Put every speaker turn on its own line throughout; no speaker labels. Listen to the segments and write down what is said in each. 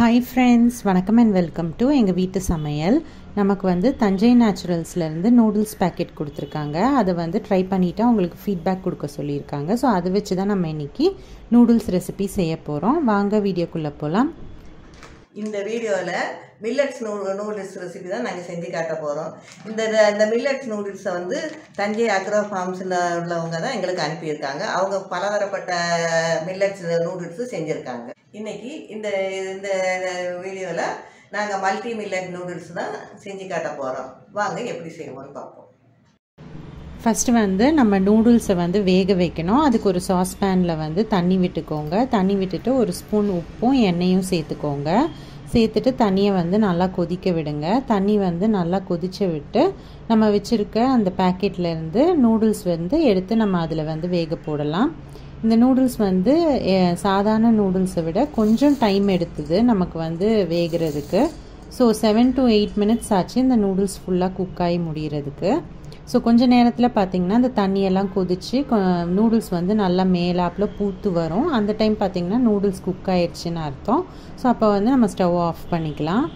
hi friends வணக்கம் and welcome to எங்கள் வீட்டு சமையல் நமக்கு வந்து தஞ்சை நேச்சுரல்ஸ்லேருந்து நூடுல்ஸ் பேக்கெட் கொடுத்துருக்காங்க அதை வந்து ட்ரை பண்ணிவிட்டு அவங்களுக்கு ஃபீட்பேக் கொடுக்க சொல்லியிருக்காங்க ஸோ அதை வச்சு தான் நம்ம இன்றைக்கி நூடுல்ஸ் ரெசிபி செய்ய போகிறோம் வாங்க வீடியோக்குள்ளே போகலாம்
இந்த வீடியோவில் மில்லட்ஸ் நூ நூடுல்ஸ் ரெசிபி தான் நாங்கள் செஞ்சு காட்ட போகிறோம் இந்த இந்த மில்லட்ஸ் நூடுல்ஸை வந்து தஞ்சை அக்ரோ ஃபார்ம்ஸில் உள்ளவங்க தான் எங்களுக்கு அனுப்பியிருக்காங்க அவங்க பலதரப்பட்ட மில்லட்ஸ் நூடுல்ஸு செஞ்சுருக்காங்க இன்றைக்கி இந்த இந்த வீடியோவில் நாங்கள் மல்டி மில்லட் நூடுல்ஸ் தான் செஞ்சு காட்ட போகிறோம் வாங்க எப்படி செய்வோம்னு பார்ப்போம்
ஃபஸ்ட்டு வந்து நம்ம நூடுல்ஸை வந்து வேக வைக்கணும் அதுக்கு ஒரு சாஸ்பேனில் வந்து தண்ணி விட்டுக்கோங்க தண்ணி விட்டுட்டு ஒரு ஸ்பூன் உப்பும் எண்ணெயும் சேர்த்துக்கோங்க சேர்த்துட்டு தண்ணியை வந்து நல்லா கொதிக்க விடுங்க தண்ணி வந்து நல்லா கொதிச்ச விட்டு நம்ம வச்சுருக்க அந்த பேக்கெட்லேருந்து நூடுல்ஸ் வந்து எடுத்து நம்ம அதில் வந்து வேக போடலாம் இந்த நூடுல்ஸ் வந்து சாதாரண நூடுல்ஸை விட கொஞ்சம் டைம் எடுத்தது நமக்கு வந்து வேகிறதுக்கு so seven to eight minutes ஆச்சு இந்த நூடுல்ஸ் ஃபுல்லாக குக் ஆகி முடிகிறதுக்கு ஸோ கொஞ்ச நேரத்தில் பார்த்திங்கன்னா அந்த தண்ணியெல்லாம் கொதித்து நூடுல்ஸ் வந்து நல்லா மேலாப்பில் பூத்து வரும் அந்த டைம் பார்த்திங்கன்னா நூடுல்ஸ் குக் ஆயிடுச்சுன்னு அர்த்தம் ஸோ அப்போ வந்து நம்ம ஸ்டவ் ஆஃப் பண்ணிக்கலாம்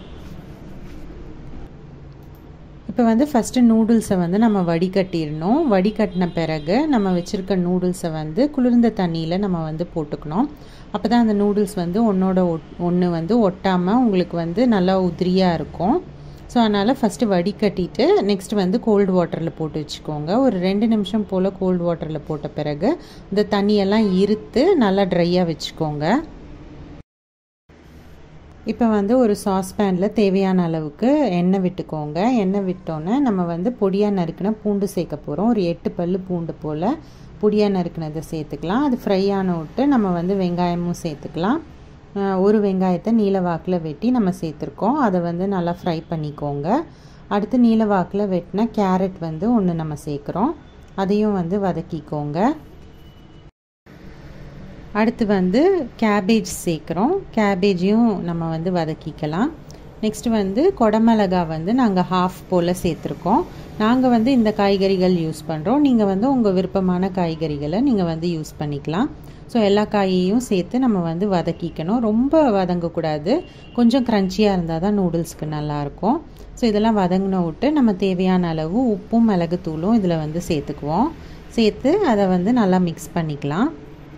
இப்போ வந்து ஃபஸ்ட்டு நூடுல்ஸை வந்து நம்ம வடிகட்டிடணும் வடிகட்டின பிறகு நம்ம வச்சுருக்க நூடுல்ஸை வந்து குளிர்ந்த தண்ணியில் நம்ம வந்து போட்டுக்கணும் அப்போ தான் அந்த நூடுல்ஸ் வந்து ஒன்றோட ஒன்று வந்து ஒட்டாமல் உங்களுக்கு வந்து நல்லா உதிரியாக இருக்கும் ஸோ அதனால் ஃபஸ்ட்டு வடிகட்டிட்டு நெக்ஸ்ட் வந்து கோல்டு வாட்டரில் போட்டு வச்சுக்கோங்க ஒரு ரெண்டு நிமிஷம் போல் கோல்டு வாட்டரில் போட்ட பிறகு இந்த தண்ணியெல்லாம் இருத்து நல்லா ட்ரையாக வச்சுக்கோங்க இப்போ வந்து ஒரு சாஸ்பேனில் தேவையான அளவுக்கு எண்ணெய் விட்டுக்கோங்க எண்ணெய் விட்டோன்னே நம்ம வந்து பொடியாக நறுக்கின பூண்டு சேர்க்க போகிறோம் ஒரு எட்டு பல் பூண்டு போல் பொடியாக நறுக்கினதை சேர்த்துக்கலாம் அது ஃப்ரை ஆன விட்டு நம்ம வந்து வெங்காயமும் சேர்த்துக்கலாம் ஒரு வெங்காயத்தை நீல வாக்கில் வெட்டி நம்ம சேர்த்துருக்கோம் அதை வந்து நல்லா ஃப்ரை பண்ணிக்கோங்க அடுத்து நீல வாக்கில் வெட்டின கேரட் வந்து ஒன்று நம்ம சேர்க்குறோம் அதையும் வந்து வதக்கிக்கோங்க அடுத்து வந்து கேபேஜ் சேர்க்குறோம் கேபேஜையும் நம்ம வந்து வதக்கிக்கலாம் நெக்ஸ்ட்டு வந்து கொடமிளகா வந்து நாங்கள் ஹாஃப் போல் சேர்த்துருக்கோம் நாங்கள் வந்து இந்த காய்கறிகள் யூஸ் பண்ணுறோம் நீங்கள் வந்து உங்கள் விருப்பமான காய்கறிகளை நீங்கள் வந்து யூஸ் பண்ணிக்கலாம் ஸோ எல்லா காயையும் சேர்த்து நம்ம வந்து வதக்கிக்கணும் ரொம்ப வதங்கக்கூடாது கொஞ்சம் க்ரன்ச்சியாக இருந்தால் தான் நூடுல்ஸ்க்கு நல்லாயிருக்கும் ஸோ இதெல்லாம் வதங்கின விட்டு நம்ம தேவையான அளவு உப்பும் மிளகுத்தூளும் இதில் வந்து சேர்த்துக்குவோம் சேர்த்து அதை வந்து நல்லா மிக்ஸ் பண்ணிக்கலாம்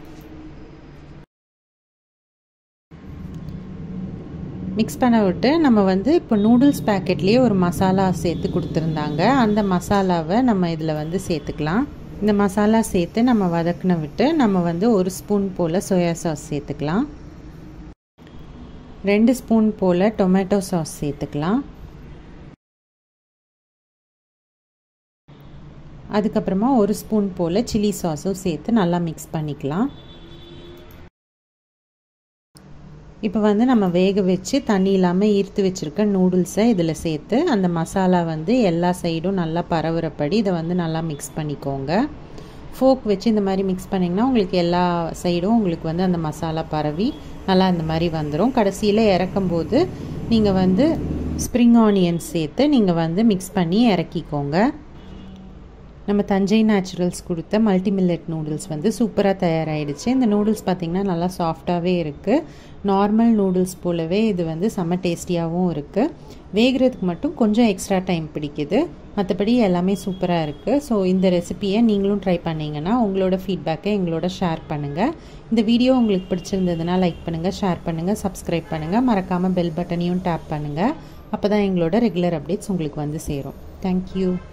மிக்ஸ் பண்ண விட்டு நம்ம வந்து இப்போ நூடுல்ஸ் பேக்கெட்லேயே ஒரு மசாலா சேர்த்து கொடுத்துருந்தாங்க அந்த மசாலாவை நம்ம இதில் வந்து சேர்த்துக்கலாம் இந்த மசாலா சேர்த்து நம்ம வதக்கின விட்டு நம்ம வந்து ஒரு ஸ்பூன் போல் சோயா சாஸ் சேர்த்துக்கலாம் ரெண்டு ஸ்பூன் போல் டொமேட்டோ சாஸ் சேர்த்துக்கலாம் அதுக்கப்புறமா ஒரு ஸ்பூன் போல் சில்லி சாஸும் சேர்த்து நல்லா மிக்ஸ் பண்ணிக்கலாம் இப்போ வந்து நம்ம வேக வச்சு தண்ணி இல்லாமல் ஈர்த்து வச்சுருக்க நூடுல்ஸை இதில் சேர்த்து அந்த மசாலா வந்து எல்லா சைடும் நல்லா பரவுறப்படி இதை வந்து நல்லா மிக்ஸ் பண்ணிக்கோங்க ஃபோக் வச்சு இந்த மாதிரி மிக்ஸ் பண்ணிங்கன்னா உங்களுக்கு எல்லா சைடும் உங்களுக்கு வந்து அந்த மசாலா பரவி நல்லா இந்த மாதிரி வந்துடும் கடைசியில் இறக்கும்போது நீங்கள் வந்து ஸ்ப்ரிங் ஆனியன்ஸ் சேர்த்து நீங்கள் வந்து மிக்ஸ் பண்ணி இறக்கிக்கோங்க நம்ம தஞ்சை நேச்சுரல்ஸ் கொடுத்த மல்டி மில்லட் நூடுல்ஸ் வந்து சூப்பராக தயாராகிடுச்சு இந்த நூடுல்ஸ் பார்த்திங்கன்னா நல்லா சாஃப்டாகவே இருக்குது நார்மல் நூடுல்ஸ் போலவே இது வந்து செம்ம டேஸ்டியாகவும் இருக்குது வேகிறதுக்கு மட்டும் கொஞ்சம் எக்ஸ்ட்ரா டைம் பிடிக்குது மற்றபடி எல்லாமே சூப்பராக இருக்குது ஸோ இந்த ரெசிப்பியை நீங்களும் ட்ரை பண்ணிங்கன்னா உங்களோட ஃபீட்பேக்கை எங்களோட ஷேர் பண்ணுங்கள் இந்த வீடியோ உங்களுக்கு பிடிச்சிருந்ததுன்னா லைக் பண்ணுங்கள் ஷேர் பண்ணுங்கள் சப்ஸ்கிரைப் பண்ணுங்கள் மறக்காமல் பெல் பட்டனையும் டேப் பண்ணுங்கள் அப்போ தான் எங்களோட ரெகுலர் அப்டேட்ஸ் உங்களுக்கு வந்து சேரும் தேங்க்யூ